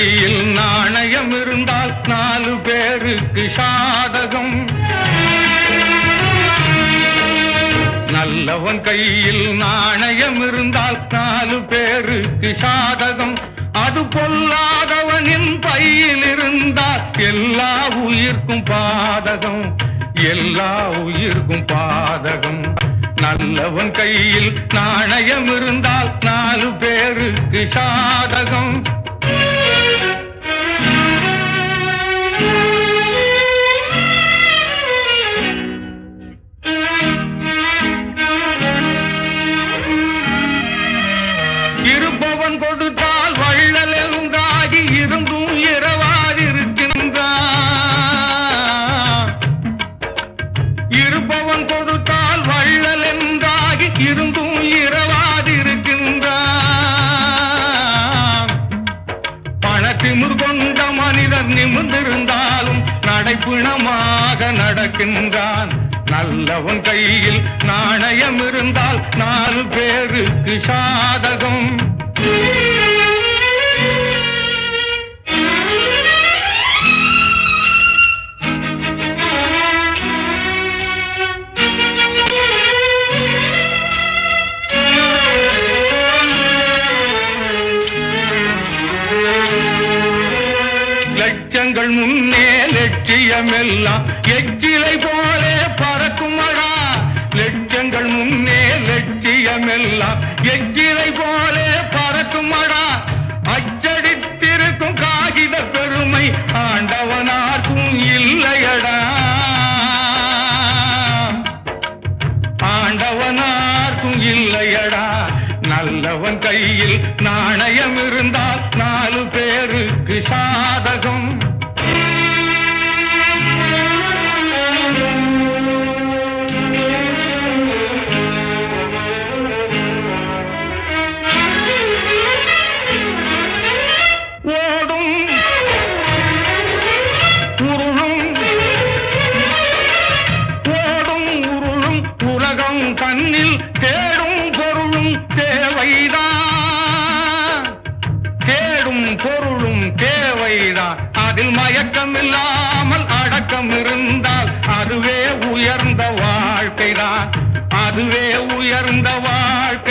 கையில் நாணயம் இருந்தால் நாலு பேருக்கு சாதகம் நல்லவன் கையில் நாணயம் இருந்தால் நாலு பேருக்கு சாதகம் அது பொல்லாதவனின் பையில் இருந்தால் எல்லா உயிர்க்கும் பாதகம் எல்லா உயிர்க்கும் பாதகம் நல்லவன் கையில் நாணயம் இருந்தால் நாலு பேருக்கு சாதகம் இருப்பவன் கொடுத்தால் வள்ளல் எங்காகி இருந்தும் இரவாதிருக்கின்றான் இருப்பவன் கொடுத்தால் வள்ளல் என்றாகி இருந்தும் இரவாதிருக்கின்றான் பணத்திமிர் கொண்ட மனிதர் நிமிர்ந்திருந்தாலும் நடைப்பிணமாக நடக்கின்றான் நல்லவன் கையில் நாணயம் இருந்தால் நாலு பேருக்கு சாதகம் லட்சங்கள் முன்னே லட்சியமெல்லாம் எச்சிலை போலே பறக்குமடா லட்சங்கள் முன்னே லட்சியமெல்லாம் எச்சிலை போலே பறக்குமடா அச்சடித்திருக்கும் காகித பெருமை ஆண்டவனார்க்கும் இல்லையடா ஆண்டவனார்க்கும் இல்லையடா நல்லவன் கையில் நாணயம் இருந்தால் நாலு பேருக்கு சாதகம் ஓடும் உருளும் ஓடும் உருளும் உலகம் கண்ணில் தேடும் பொருளும் தேவைதான் தேடும் பொருளும் தேவைதான் அதில் மயக்கம் இல்லாமல் அடக்கம் இருந்தால் அதுவே உயர்ந்த வாழ்க்கைதான் அதுவே உயர்ந்த வாழ்க்கை